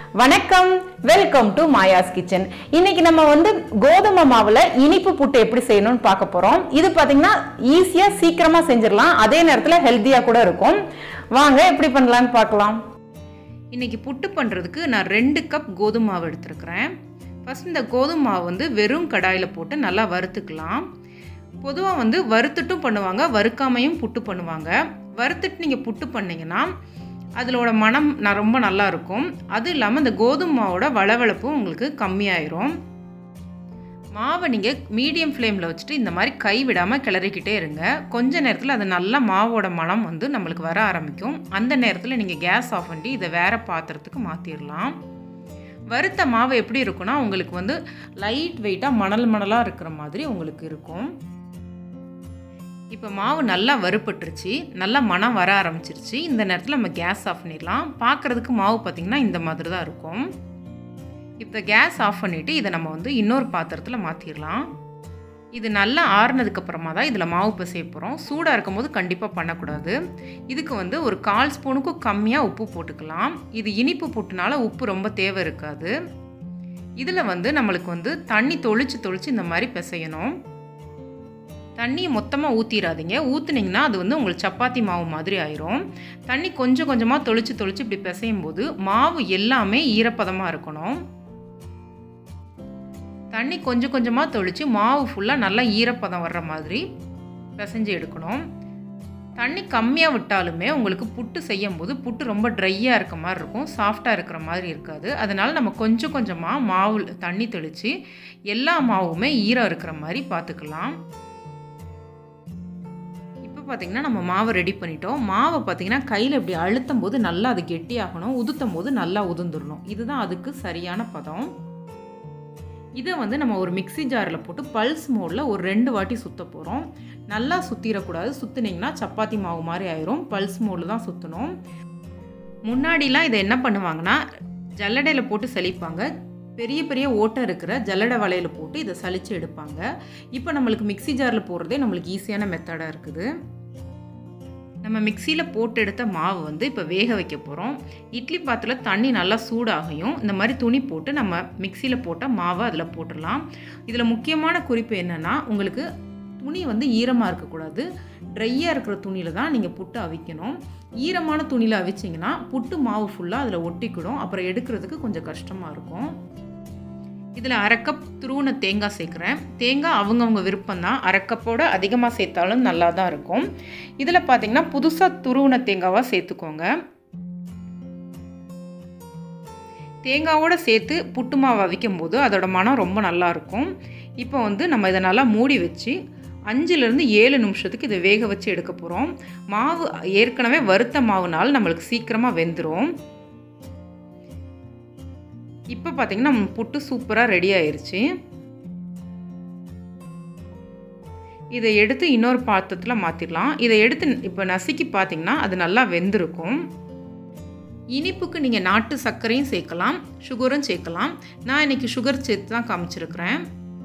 வணக்கம் welcome to Maya's kitchen இன்னைக்கு நம்ம வந்து கோதுமை மாவுல இனிப்பு புட்டு எப்படி செய்யணும்னு பார்க்க போறோம் இது பாத்தீங்கன்னா ஈஸியா சீக்கிரமா செஞ்சிடலாம் அதே நேரத்துல ஹெல்த்தியா கூட இருக்கும் வாங்க எப்படி பண்ணலாம்னு பார்க்கலாம் இன்றைக்கி புட்டு பண்ணுறதுக்கு நான் ரெண்டு கப் கோதுமை மாவு எடுத்துருக்கிறேன் ஃபஸ்ட் இந்த கோதுமை மாவு வந்து வெறும் கடாயில் போட்டு நல்லா வறுத்துக்கலாம் பொதுவாக வந்து வறுத்துட்டும் பண்ணுவாங்க வறுக்காமையும் புட்டு பண்ணுவாங்க வறுத்துட்டு நீங்கள் புட்டு பண்ணிங்கன்னா அதிலோட மனம் நான் ரொம்ப நல்லா இருக்கும் அதுவும் இல்லாமல் இந்த கோதுமை மாவோட வளவளப்பும் உங்களுக்கு கம்மியாயிரும் மாவை நீங்கள் மீடியம் ஃப்ளேமில் வச்சுட்டு இந்த மாதிரி கை விடாமல் கிளறிக்கிட்டே இருங்க கொஞ்ச நேரத்தில் அது நல்லா மாவோட மனம் வந்து நம்மளுக்கு வர ஆரம்பிக்கும் அந்த நேரத்தில் நீங்கள் கேஸ் ஆஃப் பண்ணி இதை வேறு பாத்திரத்துக்கு மாற்றிடலாம் வறுத்த மாவு எப்படி இருக்குன்னா உங்களுக்கு வந்து லைட் வெயிட்டாக மணல் மணலாக இருக்கிற மாதிரி உங்களுக்கு இருக்கும் இப்போ மாவு நல்லா வறுப்பட்டுருச்சு நல்லா மனம் வர ஆரம்பிச்சிருச்சு இந்த நேரத்தில் நம்ம கேஸ் ஆஃப் பண்ணிடலாம் பார்க்குறதுக்கு மாவு பார்த்திங்கன்னா இந்த மாதிரி தான் இருக்கும் இப்போ கேஸ் ஆஃப் பண்ணிவிட்டு இதை நம்ம வந்து இன்னொரு பாத்திரத்தில் மாற்றிடலாம் இது நல்லா ஆறுனதுக்கப்புறமா தான் இதில் மாவு பிசைய போகிறோம் சூடாக இருக்கும் போது கண்டிப்பாக பண்ணக்கூடாது இதுக்கு வந்து ஒரு கால் ஸ்பூனுக்கும் கம்மியாக உப்பு போட்டுக்கலாம் இது இனிப்பு போட்டுனால உப்பு ரொம்ப தேவை இருக்காது இதில் வந்து நம்மளுக்கு வந்து தண்ணி தொளிச்சு தொளிச்சு இந்த மாதிரி பிசையணும் தண்ணியை மொத்தமாக ஊற்றிடாதீங்க ஊற்றுனீங்கன்னா அது வந்து உங்களுக்கு சப்பாத்தி மாவு மாதிரி ஆயிரும் தண்ணி கொஞ்சம் கொஞ்சமாக தொளிச்சு தொளிச்சு இப்படி பிசையும் போது மாவு எல்லாமே ஈரப்பதமாக இருக்கணும் தண்ணி கொஞ்சம் கொஞ்சமாக தொளிச்சு மாவு ஃபுல்லாக நல்லா ஈரப்பதம் வர்ற மாதிரி பிசைஞ்சு எடுக்கணும் தண்ணி கம்மியாக விட்டாலுமே உங்களுக்கு புட்டு செய்யும் போது புட்டு ரொம்ப ட்ரையாக இருக்க மாதிரி இருக்கும் சாஃப்டாக இருக்கிற மாதிரி இருக்காது அதனால் நம்ம கொஞ்சம் கொஞ்சமாக மாவு தண்ணி தெளித்து எல்லா மாவுமே ஈரம் இருக்கிற மாதிரி பார்த்துக்கலாம் இப்போ பார்த்திங்கன்னா நம்ம மாவை ரெடி பண்ணிட்டோம் மாவை பார்த்திங்கன்னா கையில் இப்படி அழுத்தும் போது நல்லா அது கெட்டியாகணும் உதுத்தும் போது நல்லா உதுந்துடணும் இதுதான் அதுக்கு சரியான பதம் இதை வந்து நம்ம ஒரு மிக்சி ஜாரில் போட்டு பல்ஸ் மோடில் ஒரு ரெண்டு வாட்டி சுற்ற போகிறோம் நல்லா சுற்றிடக்கூடாது சுற்றுனீங்கன்னா சப்பாத்தி மாவு மாதிரி ஆயிரும் பல்ஸ் மோடில் தான் சுற்றணும் முன்னாடிலாம் இதை என்ன பண்ணுவாங்கன்னா ஜல்லடையில் போட்டு சலிப்பாங்க பெரிய பெரிய ஓட்டை இருக்கிற ஜல்லடை வலையில் போட்டு இதை சலித்து எடுப்பாங்க இப்போ நம்மளுக்கு மிக்சி ஜாரில் போடுறதே நம்மளுக்கு ஈஸியான மெத்தடாக இருக்குது நம்ம மிக்சியில் போட்டு எடுத்த மாவு வந்து இப்போ வேக வைக்க போகிறோம் இட்லி பாத்திரத்தில் தண்ணி நல்லா சூடாகையும் இந்த மாதிரி துணி போட்டு நம்ம மிக்சியில் போட்ட மாவை அதில் போட்டுடலாம் இதில் முக்கியமான குறிப்பு என்னென்னா உங்களுக்கு துணி வந்து ஈரமாக இருக்கக்கூடாது ட்ரையாக இருக்கிற துணியில் தான் நீங்கள் புட்டு அவிக்கணும் ஈரமான துணியில் அவிச்சிங்கன்னா புட்டு மாவு ஃபுல்லாக அதில் ஒட்டிக்கிடும் அப்புறம் எடுக்கிறதுக்கு கொஞ்சம் கஷ்டமாக இருக்கும் இதில் அரைக்கப் துருவன தேங்காய் சேர்க்குறேன் தேங்காய் அவங்கவுங்க விருப்பம் தான் அரைக்கப்போட அதிகமாக சேர்த்தாலும் நல்லா தான் இருக்கும் இதில் பார்த்தீங்கன்னா புதுசாக துருவன தேங்காவாக சேர்த்துக்கோங்க தேங்காவோடு சேர்த்து புட்டு மாவு அவிக்கும் போது அதோட மனம் ரொம்ப நல்லாயிருக்கும் இப்போ வந்து நம்ம இதை நல்லா மூடி வச்சு அஞ்சுலேருந்து ஏழு நிமிஷத்துக்கு இதை வேக வச்சு எடுக்க போகிறோம் மாவு ஏற்கனவே வறுத்த மாவுனால் நம்மளுக்கு சீக்கிரமாக வெந்துடும் இப்போ பார்த்தீங்கன்னா நம்ம புட்டு சூப்பராக ரெடி ஆயிடுச்சு இதை எடுத்து இன்னொரு பாத்திரத்தில் மாற்றிடலாம் இதை எடுத்து இப்போ நசுக்கி பார்த்தீங்கன்னா அது நல்லா வெந்திருக்கும் இனிப்புக்கு நீங்கள் நாட்டு சர்க்கரையும் சேர்க்கலாம் சுகரும் சேர்க்கலாம் நான் இன்றைக்கி சுகர் சேர்த்து தான் காமிச்சிருக்கிறேன்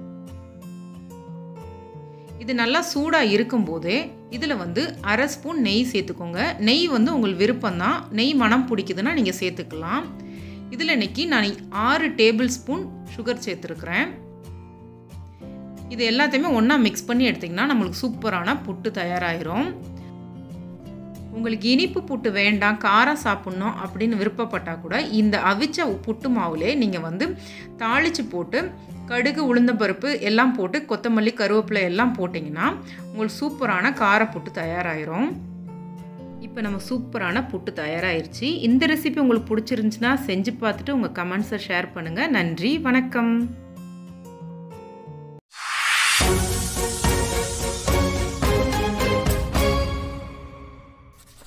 இது நல்லா சூடாக இருக்கும்போதே இதில் வந்து அரை ஸ்பூன் நெய் சேர்த்துக்கோங்க நெய் வந்து உங்களுக்கு விருப்பம்தான் நெய் மனம் பிடிக்குதுன்னா நீங்கள் சேர்த்துக்கலாம் இதில் இன்றைக்கி நான் ஆறு டேபிள் ஸ்பூன் சுகர் சேர்த்துருக்குறேன் இது எல்லாத்தையுமே ஒன்றா மிக்ஸ் பண்ணி எடுத்திங்கன்னா நம்மளுக்கு சூப்பரான புட்டு தயாராகிரும் உங்களுக்கு இனிப்பு புட்டு வேண்டாம் காரம் சாப்பிட்ணும் அப்படின்னு விருப்பப்பட்டால் கூட இந்த அவிச்ச புட்டு மாவுலே நீங்கள் வந்து தாளித்து போட்டு கடுகு உளுந்தம்பருப்பு எல்லாம் போட்டு கொத்தமல்லி கருவேப்பிலை எல்லாம் போட்டிங்கன்னா உங்களுக்கு சூப்பரான காரப்புட்டு தயாராகிரும் இப்போ நம்ம சூப்பரான புட்டு தயாராகிருச்சு இந்த ரெசிபி உங்களுக்கு பிடிச்சிருந்துச்சுன்னா செஞ்சு பார்த்துட்டு உங்கள் கமெண்ட்ஸை ஷேர் பண்ணுங்கள் நன்றி வணக்கம்